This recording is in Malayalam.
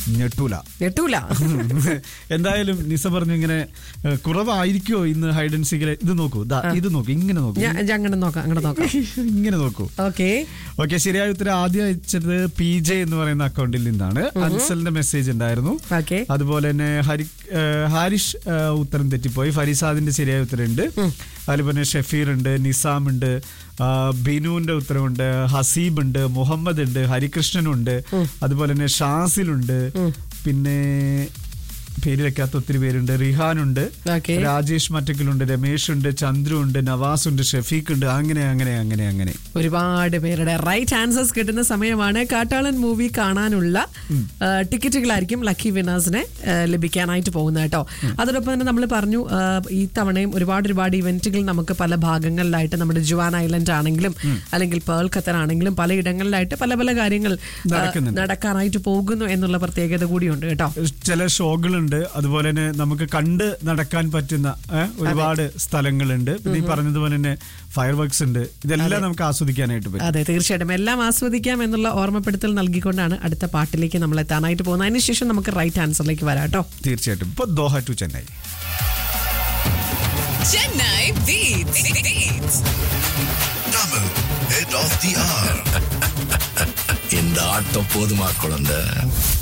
ഞെട്ടൂല ഞെട്ടൂല എന്തായാലും നിസ പറഞ്ഞു ഇങ്ങനെ ഏ, കുറവായിരിക്കോ ഇന്ന് ഹൈഡ് ആൻഡ് സീക്കിൽ ഇത് നോക്കൂ ദാ, ഇത് നോക്കൂ ഇങ്ങനെ നോക്കൂ ഞാൻ ഞാൻ അങ്ങനെ നോക്കാം അങ്ങനെ നോക്കാം ഇങ്ങനെ നോക്കൂ ഓക്കെ ഓക്കെ ശരിയായ ഉത്തരം ആദ്യം അയച്ചത് പി ജെ എന്ന് പറയുന്ന അക്കൗണ്ടിൽ നിന്നാണ് അൻസലിന്റെ മെസ്സേജ് ഉണ്ടായിരുന്നു ഓക്കെ അതുപോലെ തന്നെ ഹരി ഏ, ഹാരിഷ് ഏ, ഉത്തരം തെറ്റിപ്പോയി ഫരിസാദിന്റെ ശരിയായ ഉത്തരമുണ്ട് അതുപോലെ തന്നെ ഷഫീർ ഉണ്ട് നിസാം ഉണ്ട് ആ, ബിനുവിന്റെ ഉത്തരവുണ്ട് ഹസീബ് ഉണ്ട് മുഹമ്മദ് ഉണ്ട് ഹരികൃഷ്ണനുണ്ട് അതുപോലെ തന്നെ ഷാസിലുണ്ട് പിന്നെ പേര് വെക്കാത്ത ഒത്തിരി പേരുണ്ട് റിഹാനുണ്ട് ഓക്കെ രാജേഷ് മറ്റക്കിലുണ്ട് രമേഷ് ഉണ്ട് ചന്ദ്രു ഉണ്ട് നവാസ് ഉണ്ട് ഷഫീഖ് ഉണ്ട് അങ്ങനെ അങ്ങനെ അങ്ങനെ അങ്ങനെ ഒരുപാട് പേരുടെ റൈറ്റ് ആൻസേഴ്സ് കിട്ടുന്ന സമയമാണ് കാട്ടാളൻ മൂവി കാണാനുള്ള ആ, ടിക്കറ്റുകളായിരിക്കും ലക്കി വിനേഴ്സിനെ ആ, ലഭിക്കാനായിട്ട് പോകുന്നത് കേട്ടോ അതോടൊപ്പം തന്നെ നമ്മൾ പറഞ്ഞു ആ, ഈ തവണയും ഒരുപാട് ഒരുപാട് ഇവന്റുകൾ നമുക്ക് പല ഭാഗങ്ങളിലായിട്ട് നമ്മുടെ ജുവാൻ ഐലൻഡ് ആണെങ്കിലും അല്ലെങ്കിൽ പേൾ ഖത്തർ ആണെങ്കിലും പല ഇടങ്ങളിലായിട്ട് പല പല കാര്യങ്ങൾ ആ, നടക്കുന്നുണ്ട്. നടക്കാനായിട്ട് പോകുന്നു എന്നുള്ള പ്രത്യേകത കൂടിയുണ്ട് കേട്ടോ ചില ഷോകളുണ്ട് അതുപോലെ തന്നെ നമുക്ക് കണ്ട് നടക്കാൻ പറ്റുന്ന ഏ, ഒരുപാട് സ്ഥലങ്ങളുണ്ട് പിന്നെ ഈ പറഞ്ഞതുപോലെ തന്നെ ഫയർ വർക്ക്സ് ഉണ്ട് ഇതെല്ലാം നമുക്ക് ആസ്വദിക്കാനായിട്ട് പറ്റും അതെ തീർച്ചയായിട്ടും എല്ലാം ആസ്വദിക്കാം എന്നുള്ള ഓർമ്മപ്പെടുത്തൽ നൽകിക്കൊണ്ടാണ് അടുത്ത പാട്ടിലേക്ക് നമ്മൾ എത്താനായിട്ട് പോകുന്നത് അതിനുശേഷം നമുക്ക് റൈറ്റ് ആൻസറിലേക്ക് വരാം കേട്ടോ തീർച്ചയായിട്ടും ഇപ്പൊ Doha to Chennai Chennai Beats. Beats. Tamil, head of the hour. இந்த ஆட்டம் போதுமா குழந்தை